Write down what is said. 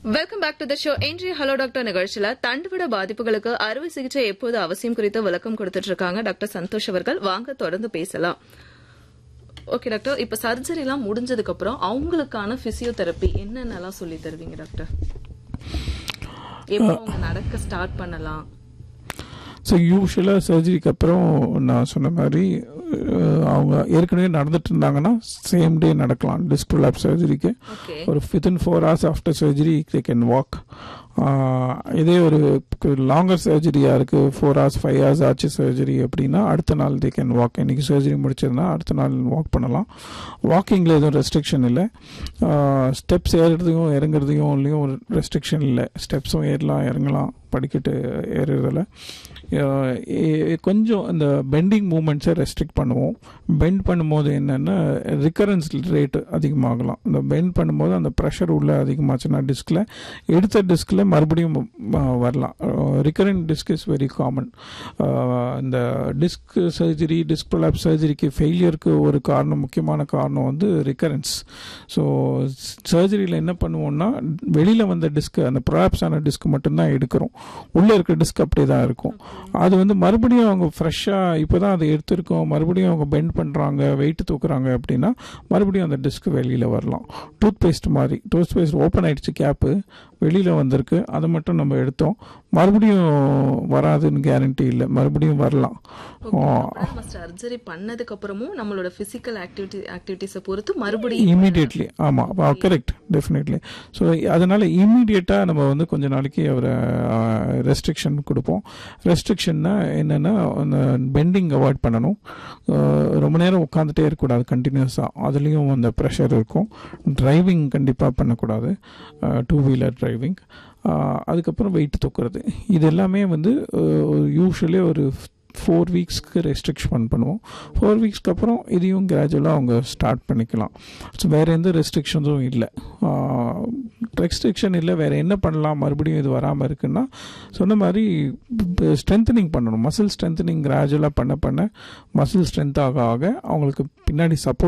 welcome back to the show இன்றைய hello doctor நிகழ்ச்சியில தண்டுவிட பாதிப்புகளுக்கு அறுவை சிகிச்சை எப்போது அவசியம் குறித்து விளக்கம் கொடுத்துட்டு இருக்காங்க டாக்டர் சந்தோஷ் அவர்கள் வாங்க தொடர்ந்து பேசலாம் ஓகே டாக்டர் இப்ப சர்ஜரி எல்லாம் முடிஞ்சதுக்கு அப்புறம் அவங்களுக்கான பிசியோதெரப்பி என்னென்னலாம் சொல்லி தருவீங்க டாக்டர் எப்போ அவங்க நடக்க ஸ்டார்ட் பண்ணலாம் ஸோ யூஸ்வலாக சர்ஜரிக்கு அப்புறம் நான் சொன்ன மாதிரி அஹ், அவங்க ஏற்கனவே நடந்துட்டு இருந்தாங்கன்னா சேம் டே நடக்கலாம் டிஸ்க் ப்ரொலாப் சர்ஜரிக்கு ஓகே ஒரு within four hours after surgery they can walk இதே ஒரு லாங்கர் சர்ஜரியாக இருக்குது ஃபோர் ஹவர்ஸ் ஃபைவ் ஹவர்ஸ் ஆச்சு சர்ஜரி அப்படின்னா அடுத்த நாள் தே கேன் வாக் இன்றைக்கி சர்ஜரி முடிச்சதுன்னா அடுத்த நாள் வாக் பண்ணலாம் வாக்கிங்கில் எதுவும் ரெஸ்ட்ரிக்ஷன் இல்லை ஸ்டெப்ஸ் ஏறுறதுக்கும் இறங்குறதையும் ஒரு ரெஸ்ட்ரிக்ஷன் இல்லை ஸ்டெப்ஸும் ஏறலாம் இறங்கலாம் படிக்கட்டு ஏறுறதில் அஹ் ஏ- கொஞ்சம் அந்த பெண்டிங் மூமெண்ட்ஸை ரெஸ்ட்ரிக்ட் பண்ணுவோம் பெண்ட் பண்ணும்போது என்னென்னா ரிக்கரன்ஸ் ரேட் அதிகமாகலாம் இந்த பெண்ட் பண்ணும்போது அந்த ப்ரெஷர் உள்ள அதிகமாச்சுன்னா டிஸ்கில் எடுத்த டிஸ்கில் மறுபடியும் அஹ், வரலாம் recurrent disc is very common இந்த டிஸ்க் சர்ஜரி டிஸ்க் ப்ரொலாப் சர்ஜரிக்கு ஃபெயிலியருக்கு ஒரு காரணம் முக்கியமான காரணம் வந்து ரிக்கரன்ஸ் ஸோ சர்ஜரியில் என்ன பண்ணுவோம்னா வெளியில் வந்த டிஸ்க் அந்த ப்ரொலாப்ஸ் ஆன டிஸ்க் மட்டும்தான் எடுக்கிறோம் உள்ளே இருக்க டிஸ்க் அப்படியே தான் இருக்கும் அது வந்து மறுபடியும் அவங்க ஃப்ரெஷ்ஷாக இப்போ தான் அதை எடுத்திருக்கோம் மறுபடியும் அவங்க பெண்ட் பண்ணுறாங்க வெயிட் தூக்குறாங்க அப்படின்னா மறுபடியும் அந்த டிஸ்க் வெளியில் வரலாம் டூத் பேஸ்ட் மாதிரி டூத் பேஸ்ட் ஓப்பன் ஆயிடுச்சு கேப்பு வெளியில் வந்திருக்கு அதை மட்டும் நம்ம எடுத்தோம் மறுபடியும் வராதுன்னு கேரண்டி இல்லை மறுபடியும் வரலாம் நம்ம சர்ஜரி பண்ணதுக்கு அப்புறமும் நம்மளோட பிசிக்கல் ஆக்டிவிட்டி ஆக்டிவிட்டிஸை பொறுத்து மறுபடியும் இமீடியட்லி ஆமாம் கரெக்ட் டெஃபினெட்லி ஸோ அதனால் இமீடியட்டாக நம்ம வந்து கொஞ்ச நாளைக்கு அவரை ரெஸ்ட்ரிக்ஷன் கொடுப்போம் ரெஸ்ட்ரிக்ஷன்னா என்னென்னா அந்த பெண்டிங் அவாய்ட் பண்ணணும் அஹ், ரொம்ப நேரம் உட்காந்துட்டே இருக்கக்கூடாது கண்டினியூஸாக அதுலேயும் அந்த ப்ரெஷர் இருக்கும் டிரைவிங் கண்டிப்பாக பண்ணக்கூடாது டூ வீலர் டிரைவிங் அதுக்கப்புறம் வெயிட் தூக்குறது இது எல்லாமே வந்து யூஸ்வலி ஒரு ஃபோர் வீக்ஸ்க்கு ரெஸ்ட்ரிக்ஷன் பண்ணுவோம் ஃபோர் வீக்ஸ்க்கு அப்புறம் இதையும் கிராஜுவலாக அவங்க ஸ்டார்ட் பண்ணிக்கலாம் ஸோ வேறு எந்த ரெஸ்ட்ரிக்ஷன்ஸும் இல்லை ரெஸ்ட்ரிக்ஷன் இல்லை வேறு என்ன பண்ணலாம் மறுபடியும் இது வராமல் இருக்குன்னா சொன்ன மாதிரி ஸ்ட்ரென்தனிங் பண்ணணும் மசில் ஸ்ட்ரென்தனிங் கிராஜுவலாக பண்ண பண்ண மசில் ஸ்ட்ரென்த் ஆக ஆக அவங்களுக்கு பின்னாடி சப்போர்ட்